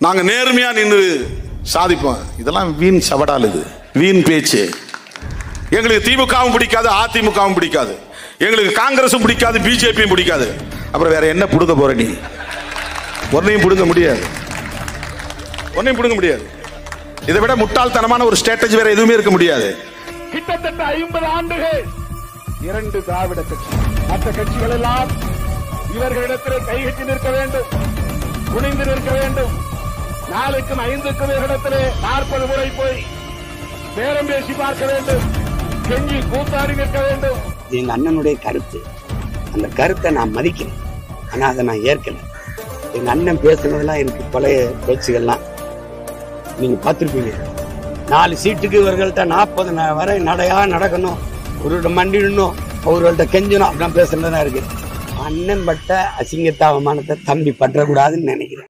நாங்க நேர்மையா நின்று சாதிப்போம் இதெல்லாம் வீண் சவடால் இது வீண் பேச்சு எங்களுக்கு திமுகவும் பிடிக்காது அதிமுகவும் பிடிக்காது எங்களுக்கு காங்கிரஸும் பிடிக்காது பிஜேபியும் பிடிக்காது அப்புறம் வேற என்ன புடுங்க போற நீ ஒன்னையும் பிடுங்க முடியாது ஒன்னையும் பிடுங்க முடியாது இதை விட முட்டாள்தனமான ஒரு ஸ்ட்ராட்டஜி வேற எதுவுமே இருக்க முடியாது கிட்டத்தட்ட ஐம்பது ஆண்டுகள் இரண்டு திராவிட கட்சி மற்ற கட்சிகள் எல்லாம் இவர்களிடத்திலே கைகட்டி நிற்க வேண்டும் குனிந்து நிற்க வேண்டும் நாளுக்கும் ஐந்துக்கும் இவர்களிடத்திலே நாற்பது முறை போய் பேரம் பேசி பார்க்க வேண்டும் கெஞ்சி கூத்தாடி நிற்க வேண்டும் இது எங்க அண்ணனுடைய கருத்து அந்த கருத்தை நான் மதிக்கிறேன் ஆனா அதை நான் ஏற்கல எங்க அண்ணன் பேசுனதெல்லாம் எனக்கு பழைய பேச்சுகள்லாம் நீங்க பார்த்திருப்பீங்க நாலு சீட்டுக்கு இவர்கள்ட்ட நாற்பது வரை நடையா நடக்கணும் ஒரு மண்டிடணும் அவர்கள்ட்ட கெஞ்சணும் அப்படிலாம் பேசுனதுதான் இருக்கு அண்ணன் பட்ட அசிங்கத்த அவமானத்தை தம்பி பற்றக்கூடாதுன்னு நினைக்கிறேன்